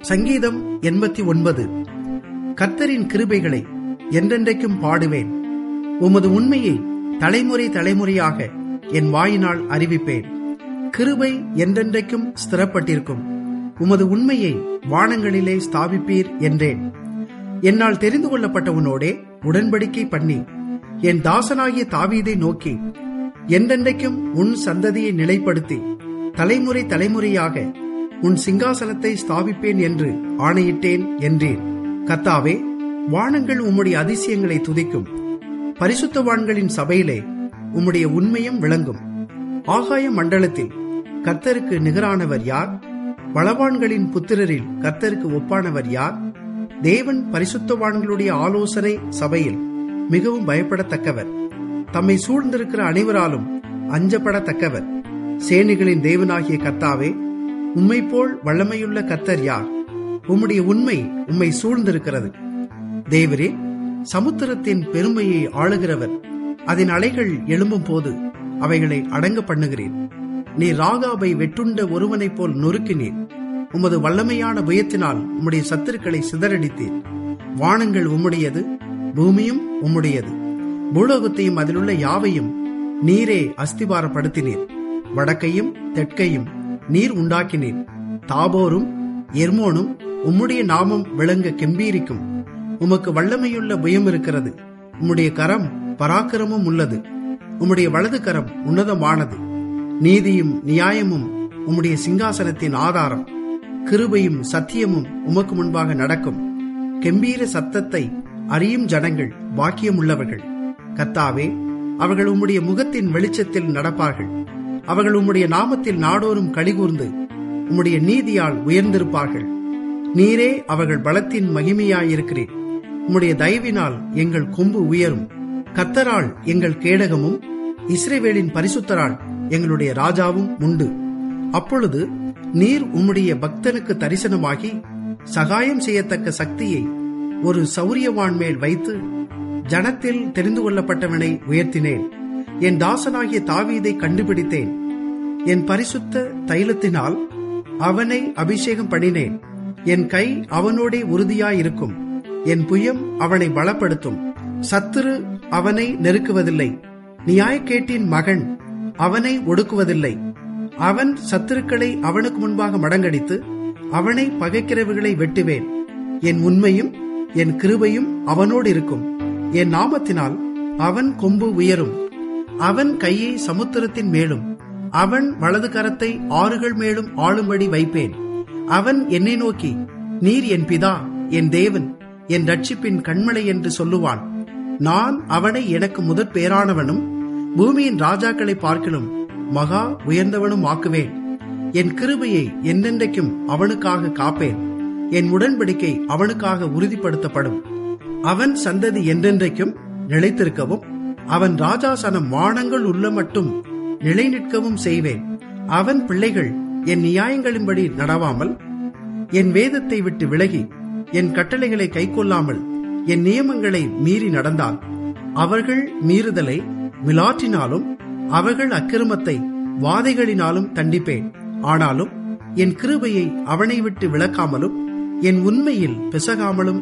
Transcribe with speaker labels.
Speaker 1: சங்கீதம் எண்பத்தி ஒன்பது கர்த்தரின் கிருபைகளை என்றென்றைக்கும் பாடுவேன் உமது உண்மையை தலைமுறை தலைமுறையாக என் வாயினால் அறிவிப்பேன் கிருபை என்றென்றைக்கும் ஸ்திரப்பட்டிருக்கும் உமது உண்மையை வானங்களிலே ஸ்தாபிப்பீர் என்றேன் என்னால் தெரிந்து கொள்ளப்பட்டவனோடே உடன்படிக்கை பண்ணி என் தாசனாகிய தாவீதை நோக்கி என்றென்றைக்கும் உன் சந்ததியை நிலைப்படுத்தி தலைமுறை தலைமுறையாக உன் சிங்காசனத்தை ஸ்தாபிப்பேன் என்று ஆணையிட்டேன் என்றேன் கத்தாவே வானங்கள் உம்முடைய அதிசயங்களை துதிக்கும் பரிசுத்தவான்களின் சபையிலே உம்முடைய உண்மையும் விளங்கும் ஆகாய மண்டலத்தில் கர்த்தருக்கு நிகரானவர் யார் பலவான்களின் புத்திரரில் கர்த்தருக்கு ஒப்பானவர் யார் தேவன் பரிசுத்தவான்களுடைய ஆலோசனை சபையில் மிகவும் பயப்படத்தக்கவர் தம்மை சூழ்ந்திருக்கிற அனைவராலும் அஞ்சப்படத்தக்கவர் சேனைகளின் தேவனாகிய கர்த்தாவே உம்மை போல் வல்லமையுள்ள கர்த்தர் யார் உம்முடைய உண்மை உம்மை சூழ்ந்திருக்கிறது தேவரே சமுத்திரத்தின் பெருமையை ஆளுகிறவர் அதன் அலைகள் எழும்பும் போது அவைகளை அடங்க பண்ணுகிறேன் நீ ராகாவை வெட்டுண்ட ஒருவனைப் போல் நொறுக்கினீர் உமது வல்லமையான புயத்தினால் உம்முடைய சத்துருக்களை சிதறடித்தீர் வானங்கள் உம்முடையது பூமியும் உம்முடையது பூலோகத்தையும் அதிலுள்ள யாவையும் நீரே அஸ்திபாரப்படுத்தினீர் வடக்கையும் தெற்கையும் நீர் உண்டாக்கினீர் தாபோரும் எர்மோனும் உம்முடைய நாமம் விளங்க கெம்பீரிக்கும் உமக்கு வல்லமையுள்ள புயம் இருக்கிறது உம்முடைய கரம் பராக்கிரமும் உள்ளது உம்முடைய வலது கரம் உன்னதமானது நீதியும் நியாயமும் உம்முடைய சிங்காசனத்தின் ஆதாரம் கிருபையும் சத்தியமும் உமக்கு முன்பாக நடக்கும் கெம்பீர சத்தத்தை அறியும் ஜனங்கள் பாக்கியம் உள்ளவர்கள் கத்தாவே அவர்கள் உம்முடைய முகத்தின் வெளிச்சத்தில் நடப்பார்கள் அவர்கள் உம்முடைய நாமத்தில் நாடோறும் கலிகூர்ந்து உம்முடைய நீதியால் உயர்ந்திருப்பார்கள் நீரே அவர்கள் பலத்தின் மகிமையாயிருக்கிறீர் உம்முடைய தயவினால் எங்கள் கொம்பு உயரும் கத்தரால் எங்கள் கேடகமும் இஸ்ரேவேலின் பரிசுத்தரால் எங்களுடைய ராஜாவும் உண்டு அப்பொழுது நீர் உம்முடைய பக்தனுக்கு தரிசனமாகி சகாயம் செய்யத்தக்க சக்தியை ஒரு சௌரியவான் மேல் வைத்து ஜனத்தில் தெரிந்து கொள்ளப்பட்டவனை உயர்த்தினேன் என் தாசனாகிய தாவீதை கண்டுபிடித்தேன் என் பரிசுத்த தைலத்தினால் அவனை அபிஷேகம் பண்ணினேன் என் கை அவனோடே உறுதியாயிருக்கும் என் புயம் அவனை பலப்படுத்தும் சத்துரு அவனை நெருக்குவதில்லை நியாயக்கேட்டின் மகன் அவனை ஒடுக்குவதில்லை அவன் சத்துருக்களை அவனுக்கு முன்பாக மடங்கடித்து அவனை பகைக்கிறவர்களை வெட்டுவேன் என் உண்மையும் என் கிருபையும் அவனோடு இருக்கும் என் நாமத்தினால் அவன் கொம்பு உயரும் அவன் கையை சமுத்திரத்தின் மேலும் அவன் வலது கரத்தை ஆறுகள் மேலும் ஆளும்படி வைப்பேன் அவன் என்னை நோக்கி நீர் என் பிதா என் தேவன் என் ரட்சிப்பின் கண்மலை என்று சொல்லுவான் நான் அவனை எனக்கு முதற் பேரானவனும் பூமியின் ராஜாக்களை பார்க்கிலும் மகா உயர்ந்தவனும் ஆக்குவேன் என் கிருபையை என்னென்றைக்கும் அவனுக்காக காப்பேன் என் உடன்படிக்கை அவனுக்காக உறுதிப்படுத்தப்படும் அவன் சந்ததி என்றென்றைக்கும் நிலைத்திருக்கவும் அவன் ராஜாசனம் வானங்கள் உள்ள மட்டும் நிலை நிற்கவும் செய்வேன் அவன் பிள்ளைகள் என் நியாயங்களின்படி நடவாமல் என் வேதத்தை விட்டு விலகி என் கட்டளைகளை கைக்கொள்ளாமல் என் நியமங்களை மீறி நடந்தால் அவர்கள் மீறுதலை மிலாற்றினாலும் அவர்கள் அக்கிரமத்தை வாதைகளினாலும் தண்டிப்பேன் ஆனாலும் என் கிருபையை அவனை விட்டு விளக்காமலும் என் உண்மையில் பிசகாமலும்